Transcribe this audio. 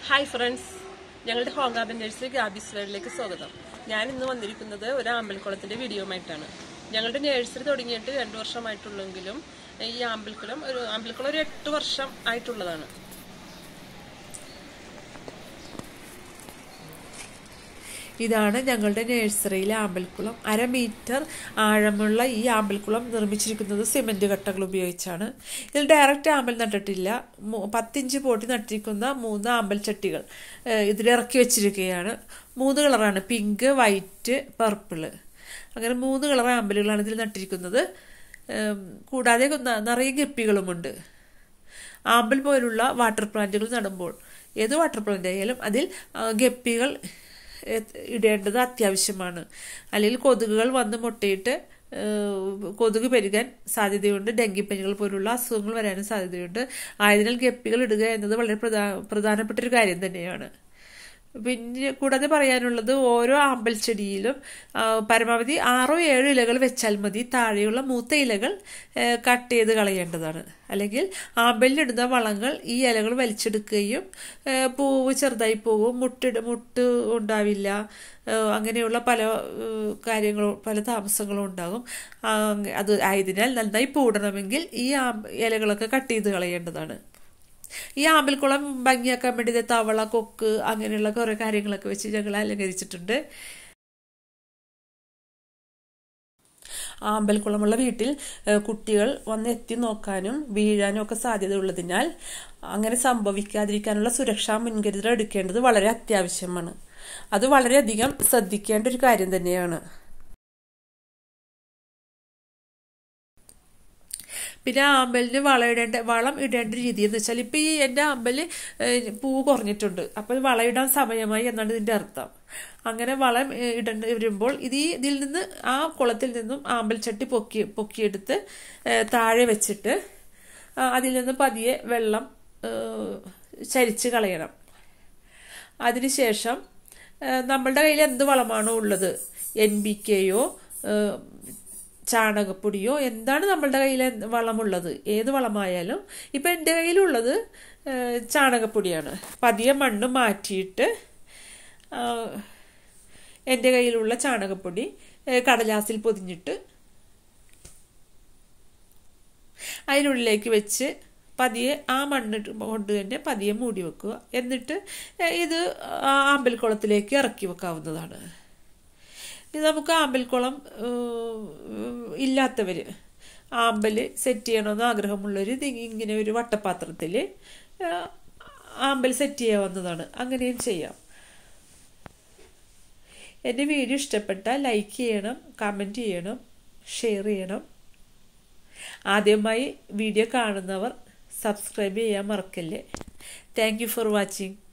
hi friends ഞങ്ങളുടെ home garden nursery ഗാബീസ് വേൾഡിലേക്ക് സ്വാഗതം ഞാൻ ഇന്ന് വന്നിരിക്കുന്നത് ഒരു ആമ്പൽക്കുളത്തിന്റെ വീഡിയോയുമായിട്ടാണ് ഞങ്ങളുടെ നഴ്സറി തുടങ്ങിയിട്ട് രണ്ടു വർഷമായിട്ടുള്ളെങ്കിലും ഈ ആമ്പൽക്കുളം ഒരു ആമ്പൽക്കുളം ഒരു എട്ട് വർഷം ആയിട്ടുള്ളതാണ് ഇതാണ് ഞങ്ങളുടെ നഴ്സറിയിലെ ആമ്പൽക്കുളം അര മീറ്റർ ആഴമുള്ള ഈ ആമ്പൽക്കുളം നിർമ്മിച്ചിരിക്കുന്നത് സിമന്റ് കട്ടകൾ ഉപയോഗിച്ചാണ് ഇതിൽ ഡയറക്റ്റ് ആമ്പൽ നട്ടിട്ടില്ല മൂ- പത്തിഞ്ച് പോട്ടി നട്ടിരിക്കുന്ന മൂന്ന് ആമ്പൽ ചട്ടികൾ ഏഹ് ഇതിൽ ഇറക്കി വെച്ചിരിക്കുകയാണ് മൂന്ന് കളറാണ് പിങ്ക് വൈറ്റ് പർപ്പിള് അങ്ങനെ മൂന്ന് കളർ ആമ്പലുകളാണ് ഇതിൽ നട്ടിരിക്കുന്നത് ഏം, കൂടാതെ ന- നിറയെ ഗപ്പികളുമുണ്ട് ആമ്പൽ പോലുള്ള വാട്ടർ പ്ലാന്റുകൾ നടുമ്പോൾ ഏത് വാട്ടർ പ്ലാന്റ് ആയാലും അതിൽ ആ, ഗപ്പികൾ എ- ഇടേണ്ടത് അത്യാവശ്യമാണ് അല്ലെങ്കിൽ കൊതുകുകൾ വന്ന് മുട്ടയിട്ട് ഏഹ്, കൊതുക് പെരുകാൻ സാധ്യതയുണ്ട് ഡെങ്കിപ്പനികൾ പോലുള്ള അസുഖങ്ങൾ വരാനും സാധ്യതയുണ്ട് ആയതിനാൽ ഗപ്പികൾ ഇടുക എന്നത് വളരെ പ്രധാ പ്രധാനപ്പെട്ട ഒരു കാര്യം തന്നെയാണ് പിന്നെ കൂടാതെ പറയാനുള്ളത് ഓരോ ആമ്പൽ ചെടിയിലും ആ, പരമാവധി ആറോ ഏഴോ ഇലകൾ വെച്ചാൽ മതി താഴെയുള്ള മൂത്ത ഇലകൾ ഏ, കട്ട് ചെയ്ത് കളയേണ്ടതാണ് അല്ലെങ്കിൽ ആമ്പലിനിടുന്ന വളങ്ങൾ ഈ ഇലകൾ വലിച്ചെടുക്കുകയും ഏ, പൂവ് ചെറുതായി പോകും മുട്ടിട മുട്ട് ഉണ്ടാവില്ല ഏ, അങ്ങനെയുള്ള പല ഏ, കാര്യങ്ങളും പല താമസങ്ങളും ഉണ്ടാകും ആ, അത് ആയതിനാൽ നന്നായി പൂടണമെങ്കിൽ ഈ ആമ്പ ഇലകളൊക്കെ കട്ട് ചെയ്ത് കളയേണ്ടതാണ് ഈ ആമ്പൽക്കുളം ഭംഗിയാക്കാൻ വേണ്ടി ദേ തവള കൊക്ക് അങ്ങനെയുള്ള കുറെ കാര്യങ്ങളൊക്കെ വെച്ച് ഞങ്ങൾ അലങ്കരിച്ചിട്ടുണ്ട് ആമ്പൽക്കുളമുള്ള വീട്ടിൽ ഏഹ്, കുട്ടികൾ വന്ന് എത്തി നോക്കാനും വീഴാനും ഒക്കെ സാധ്യതയുള്ളതിനാൽ അങ്ങനെ സംഭവിക്കാതിരിക്കാനുള്ള സുരക്ഷാ മുൻകരുതൽ എടുക്കേണ്ടത് വളരെ അത്യാവശ്യമാണ് അത് വളരെയധികം ശ്രദ്ധിക്കേണ്ട ഒരു കാര്യം തന്നെയാണ് പിന്നെ ആമ്പലിന് വളം ഇടേണ്ട വളം ഇടേണ്ട രീതി എന്ന് വെച്ചാൽ ഇപ്പം ഈ എൻ്റെ ആമ്പല് ഏഹ്, പൂ കുറഞ്ഞിട്ടുണ്ട് അപ്പോൾ വളമിടാൻ സമയമായി എന്നാണ് ഇതിൻ്റെ അർത്ഥം അങ്ങനെ വളം ഏഹ്, ഇടേണ്ടി വരുമ്പോൾ ഇത് ഈ ഇതിൽ നിന്ന് ആ കുളത്തിൽ നിന്നും ആമ്പൽ ചട്ടി പൊക്കി പൊക്കിയെടുത്ത് ഏഹ്, താഴെ വെച്ചിട്ട് ആ, അതിൽ നിന്ന് പതിയെ വെള്ളം ഏഹ്, ചരിച്ച് കളയണം അതിനുശേഷം ഏഹ്, നമ്മളുടെ കയ്യിൽ എന്ത് വളമാണോ ഉള്ളത് എൻ ബി കെയോ ചാണകപ്പൊടിയോ എന്താണ് നമ്മളുടെ കയ്യിൽ എന്ത് വളമുള്ളത് ഏത് വളമായാലും ഇപ്പം എൻ്റെ കയ്യിലുള്ളത് ഏഹ്, ചാണകപ്പൊടിയാണ് പതിയെ മണ്ണ് മാറ്റിയിട്ട് ആഹ്, എൻ്റെ കയ്യിലുള്ള ചാണകപ്പൊടി ഏഹ്, കടലാസിൽ പൊതിഞ്ഞിട്ട് അതിനുള്ളിലേക്ക് വെച്ച് പതിയെ ആ മണ്ണ് കൊണ്ട് തന്നെ പതിയെ മൂടി വെക്കുക എന്നിട്ട് ഏഹ്, ഇത് ആ ആമ്പൽക്കുളത്തിലേക്ക് ഇറക്കി വെക്കാവുന്നതാണ് ഇത് നമുക്ക് ആമ്പൽക്കുളം ഇല്ലാത്തവർ ആമ്പൽ സെറ്റ് ചെയ്യണമെന്ന് ആഗ്രഹമുള്ളവർ ഇത് ഇങ്ങനെ ഒരു വട്ടപാത്രത്തിൽ ആമ്പൽ സെറ്റ് ചെയ്യാവുന്നതാണ് അങ്ങനെയും ചെയ്യാം എൻ്റെ വീഡിയോ ഇഷ്ടപ്പെട്ടാൽ ലൈക്ക് ചെയ്യണം കമൻറ്റ് ചെയ്യണം ഷെയർ ചെയ്യണം ആദ്യമായി വീഡിയോ കാണുന്നവർ സബ്സ്ക്രൈബ് ചെയ്യാൻ മറക്കല്ലേ താങ്ക് യു ഫോർ വാച്ചിങ്